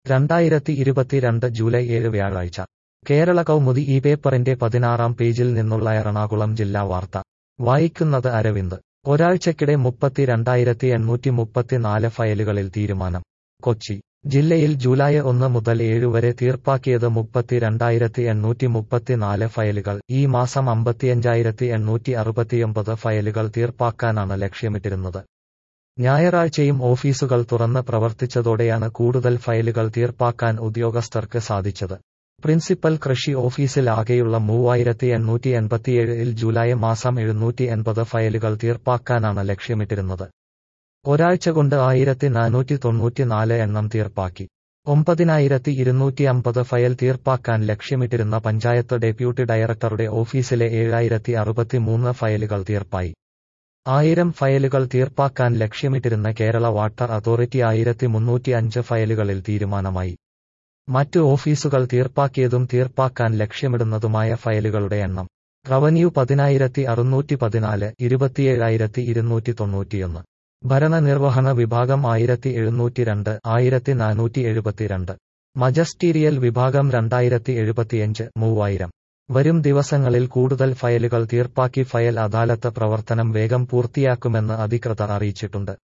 രണ്ടായിരത്തി ഇരുപത്തിരണ്ട് ജൂലൈ ഏഴ് വ്യാഴാഴ്ച കേരള കൗമുദി ഈ പേപ്പറിന്റെ പതിനാറാം പേജിൽ നിന്നുള്ള എറണാകുളം ജില്ലാ വാർത്ത വായിക്കുന്നത് അരവിന്ദ് ഒരാഴ്ചക്കിടെ മുപ്പത്തിരണ്ടായിരത്തി എണ്ണൂറ്റി മുപ്പത്തിനാല് ഫയലുകളിൽ തീരുമാനം കൊച്ചി ജില്ലയിൽ ജൂലൈ ഒന്ന് മുതൽ ഏഴ് വരെ തീർപ്പാക്കിയത് മുപ്പത്തിരണ്ടായിരത്തി എണ്ണൂറ്റി മുപ്പത്തിനാല് ഫയലുകൾ ഈ മാസം അമ്പത്തിയഞ്ചായിരത്തി എണ്ണൂറ്റി അറുപത്തിയൊമ്പത് ഫയലുകൾ തീർപ്പാക്കാനാണ് ലക്ഷ്യമിട്ടിരുന്നത് ഞായറാഴ്ചയും ഓഫീസുകൾ തുറന്ന് പ്രവർത്തിച്ചതോടെയാണ് കൂടുതൽ ഫയലുകൾ തീർപ്പാക്കാൻ ഉദ്യോഗസ്ഥർക്ക് സാധിച്ചത് പ്രിൻസിപ്പൽ കൃഷി ഓഫീസിൽ ആകെയുള്ള മൂവായിരത്തി എണ്ണൂറ്റി എൺപത്തിയേഴിൽ ജൂലൈ മാസം എഴുന്നൂറ്റി എൺപത് ഫയലുകൾ തീർപ്പാക്കാനാണ് ലക്ഷ്യമിട്ടിരുന്നത് ഒരാഴ്ച കൊണ്ട് ആയിരത്തി നാനൂറ്റി തൊണ്ണൂറ്റിനാല് എണ്ണം തീർപ്പാക്കി ഒമ്പതിനായിരത്തി ഇരുന്നൂറ്റി അമ്പത് ഫയൽ തീർപ്പാക്കാൻ ലക്ഷ്യമിട്ടിരുന്ന പഞ്ചായത്ത് ഡെപ്യൂട്ടി ഡയറക്ടറുടെ ഓഫീസിലെ ഏഴായിരത്തി അറുപത്തിമൂന്ന് ഫയലുകൾ തീർപ്പായി ആയിരം ഫയലുകൾ തീർപ്പാക്കാൻ ലക്ഷ്യമിട്ടിരുന്ന കേരള വാട്ടർ അതോറിറ്റി ആയിരത്തി മുന്നൂറ്റി അഞ്ച് ഫയലുകളിൽ തീരുമാനമായി മറ്റു ഓഫീസുകൾ തീർപ്പാക്കിയതും തീർപ്പാക്കാൻ ലക്ഷ്യമിടുന്നതുമായ ഫയലുകളുടെ എണ്ണം റവന്യൂ പതിനായിരത്തി അറുന്നൂറ്റി പതിനാല് ഇരുപത്തിയേഴായിരത്തി ഇരുന്നൂറ്റി തൊണ്ണൂറ്റിയൊന്ന് ഭരണനിർവഹണ വിഭാഗം ആയിരത്തി എഴുന്നൂറ്റി രണ്ട് ആയിരത്തി നാനൂറ്റി എഴുപത്തിരണ്ട് മജസ്റ്റീരിയൽ വിഭാഗം രണ്ടായിരത്തി എഴുപത്തിയഞ്ച് മൂവായിരം വരും ദിവസങ്ങളിൽ കൂടുതൽ ഫയലുകൾ തീർപ്പാക്കി ഫയൽ അദാലത്ത് പ്രവർത്തനം വേഗം പൂർത്തിയാക്കുമെന്ന് അധികൃതർ അറിയിച്ചിട്ടുണ്ട്